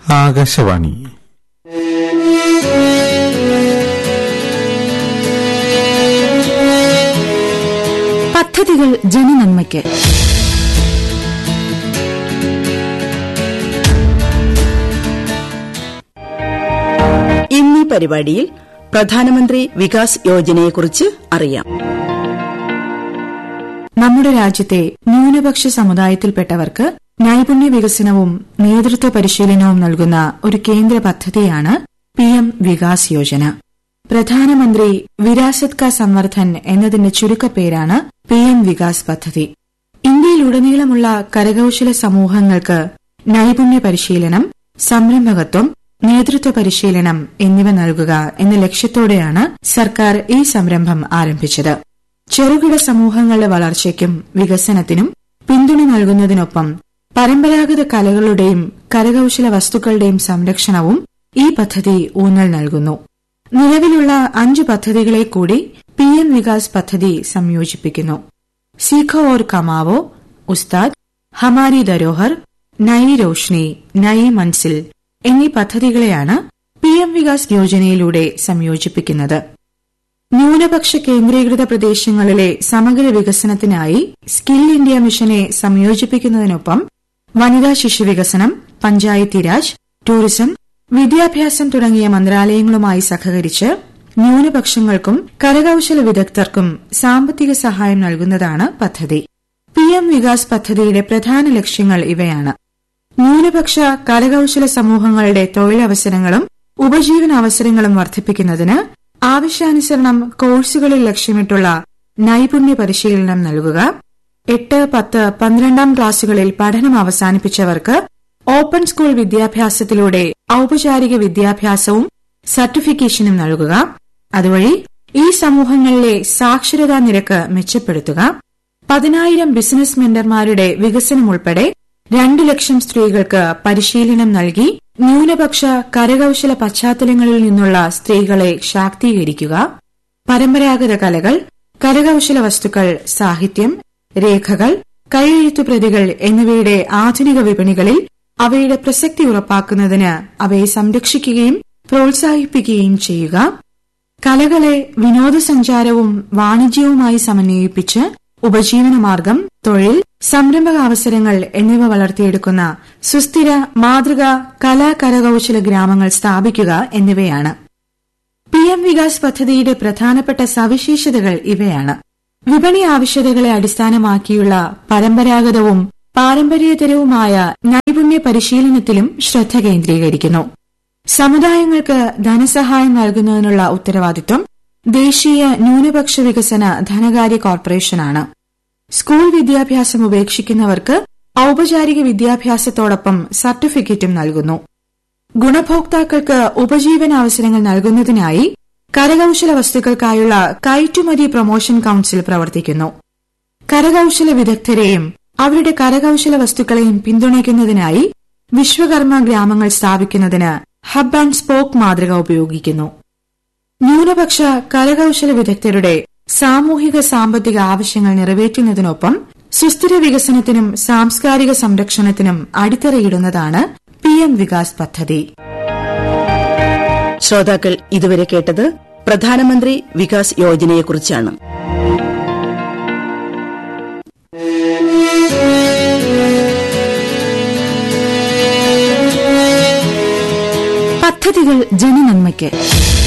ആകാശവാണി പദ്ധതികൾ ജനനന്മയ്ക്ക് ഇന്നീ പരിപാടിയിൽ പ്രധാനമന്ത്രി വികാസ് യോജനയെക്കുറിച്ച് അറിയാം നമ്മുടെ രാജ്യത്തെ ന്യൂനപക്ഷ സമുദായത്തിൽപ്പെട്ടവർക്ക് നൈപുണ്യ വികസനവും നേതൃത്വ പരിശീലനവും നൽകുന്ന ഒരു കേന്ദ്ര പദ്ധതിയാണ് പി എം വികാസ് യോജന പ്രധാനമന്ത്രി വിരാസത് കാ സംവർദ്ധൻ എന്നതിന്റെ ചുരുക്കപ്പേരാണ് പി എം വികാസ് പദ്ധതി ഇന്ത്യയിലുടനീളമുള്ള കരകൌശല സമൂഹങ്ങൾക്ക് നൈപുണ്യ പരിശീലനം സംരംഭകത്വം നേതൃത്വ പരിശീലനം എന്നിവ നൽകുക എന്ന ലക്ഷ്യത്തോടെയാണ് സർക്കാർ ഈ സംരംഭം ആരംഭിച്ചത് ചെറുകിട സമൂഹങ്ങളുടെ വളർച്ചയ്ക്കും വികസനത്തിനും പിന്തുണ നൽകുന്നതിനൊപ്പം പരമ്പരാഗത കലകളുടെയും കരകൌശല വസ്തുക്കളുടെയും സംരക്ഷണവും ഈ പദ്ധതി ഊന്നൽ നൽകുന്നു നിലവിലുള്ള അഞ്ച് പദ്ധതികളെ കൂടി പി എം വികാസ് പദ്ധതി സംയോജിപ്പിക്കുന്നു സീഖോ ഓർ കമാവോ ഉസ്താദ് ഹമാരി ധരോഹർ നയി രോഷ്നി നയി മൻസിൽ എന്നീ പദ്ധതികളെയാണ് പി എം വികാസ് യോജനയിലൂടെ സംയോജിപ്പിക്കുന്നത് ന്യൂനപക്ഷ കേന്ദ്രീകൃത പ്രദേശങ്ങളിലെ സമഗ്ര വികസനത്തിനായി സ്കിൽ ഇന്ത്യ മിഷനെ സംയോജിപ്പിക്കുന്നതിനൊപ്പം വനിതാ ശിശുവികസനം പഞ്ചായത്തി രാജ് ടൂറിസം വിദ്യാഭ്യാസം തുടങ്ങിയ മന്ത്രാലയങ്ങളുമായി സഹകരിച്ച് ന്യൂനപക്ഷങ്ങൾക്കും കരകൌശല വിദഗ്ധർക്കും സാമ്പത്തിക സഹായം നൽകുന്നതാണ് പദ്ധതി പി എം വികാസ് പദ്ധതിയുടെ പ്രധാന ലക്ഷ്യങ്ങൾ ഇവയാണ് ന്യൂനപക്ഷ കരകൌശല സമൂഹങ്ങളുടെ തൊഴിലവസരങ്ങളും ഉപജീവനാവസരങ്ങളും വർദ്ധിപ്പിക്കുന്നതിന് ആവശ്യാനുസരണം കോഴ്സുകളിൽ ലക്ഷ്യമിട്ടുള്ള നൈപുണ്യ പരിശീലനം നൽകുക എട്ട് പത്ത് പന്ത്രണ്ടാം ക്ലാസുകളിൽ പഠനം അവസാനിപ്പിച്ചവർക്ക് ഓപ്പൺ സ്കൂൾ വിദ്യാഭ്യാസത്തിലൂടെ ഔപചാരിക വിദ്യാഭ്യാസവും സർട്ടിഫിക്കേഷനും നൽകുക അതുവഴി ഈ സമൂഹങ്ങളിലെ സാക്ഷരതാ നിരക്ക് മെച്ചപ്പെടുത്തുക പതിനായിരം ബിസിനസ് മെന്റർമാരുടെ വികസനം ഉൾപ്പെടെ രണ്ടു ലക്ഷം സ്ത്രീകൾക്ക് പരിശീലനം നൽകി ന്യൂനപക്ഷ കരകൌശല പശ്ചാത്തലങ്ങളിൽ നിന്നുള്ള സ്ത്രീകളെ ശാക്തീകരിക്കുക പരമ്പരാഗത കലകൾ കരകൌശല വസ്തുക്കൾ സാഹിത്യം രേഖകൾ കൈയെഴുത്തുപ്രതികൾ എന്നിവയുടെ ആധുനിക വിപണികളിൽ അവയുടെ പ്രസക്തി ഉറപ്പാക്കുന്നതിന് അവയെ സംരക്ഷിക്കുകയും പ്രോത്സാഹിപ്പിക്കുകയും ചെയ്യുക കലകളെ വിനോദസഞ്ചാരവും വാണിജ്യവുമായി സമന്വയിപ്പിച്ച് ഉപജീവനമാർഗം തൊഴിൽ സംരംഭകാവസരങ്ങൾ എന്നിവ വളർത്തിയെടുക്കുന്ന സുസ്ഥിര മാതൃക കലാ കരകൌശല ഗ്രാമങ്ങൾ സ്ഥാപിക്കുക എന്നിവയാണ് പി എം വികാസ് പദ്ധതിയുടെ പ്രധാനപ്പെട്ട സവിശേഷതകൾ ഇവയാണ് വിപണി ആവശ്യകതകളെ അടിസ്ഥാനമാക്കിയുള്ള പരമ്പരാഗതവും പാരമ്പര്യേതരവുമായ നൈപുണ്യ പരിശീലനത്തിലും ശ്രദ്ധ കേന്ദ്രീകരിക്കുന്നു സമുദായങ്ങൾക്ക് ധനസഹായം നൽകുന്നതിനുള്ള ഉത്തരവാദിത്വം ദേശീയ ന്യൂനപക്ഷ വികസന ധനകാര്യ കോർപ്പറേഷനാണ് സ്കൂൾ വിദ്യാഭ്യാസം ഉപേക്ഷിക്കുന്നവർക്ക് ഔപചാരിക വിദ്യാഭ്യാസത്തോടൊപ്പം സർട്ടിഫിക്കറ്റും നൽകുന്നു ഗുണഭോക്താക്കൾക്ക് ഉപജീവനാവസരങ്ങൾ നൽകുന്നതിനായി കരകൌശല വസ്തുക്കൾക്കായുള്ള കയറ്റുമതി പ്രൊമോഷൻ കൌൺസിൽ പ്രവർത്തിക്കുന്നു കരകൌശല വിദഗ്ധരെയും അവരുടെ കരകൌശല വസ്തുക്കളെയും പിന്തുണയ്ക്കുന്നതിനായി വിശ്വകർമ്മ ഗ്രാമങ്ങൾ സ്ഥാപിക്കുന്നതിന് ഹബ് ആൻഡ് സ്പോക്ക് മാതൃക ഉപയോഗിക്കുന്നു ന്യൂനപക്ഷ കരകൌശല വിദഗ്ധരുടെ സാമൂഹിക സാമ്പത്തിക ആവശ്യങ്ങൾ നിറവേറ്റുന്നതിനൊപ്പം സുസ്ഥിര വികസനത്തിനും സാംസ്കാരിക സംരക്ഷണത്തിനും അടിത്തറയിടുന്നതാണ് പി എം വികാസ് പദ്ധതി ശ്രോതാക്കൾ ഇതുവരെ കേട്ടത് പ്രധാനമന്ത്രി വികാസ് യോജനയെക്കുറിച്ചാണ് പദ്ധതികൾ ജനനന്മയ്ക്ക്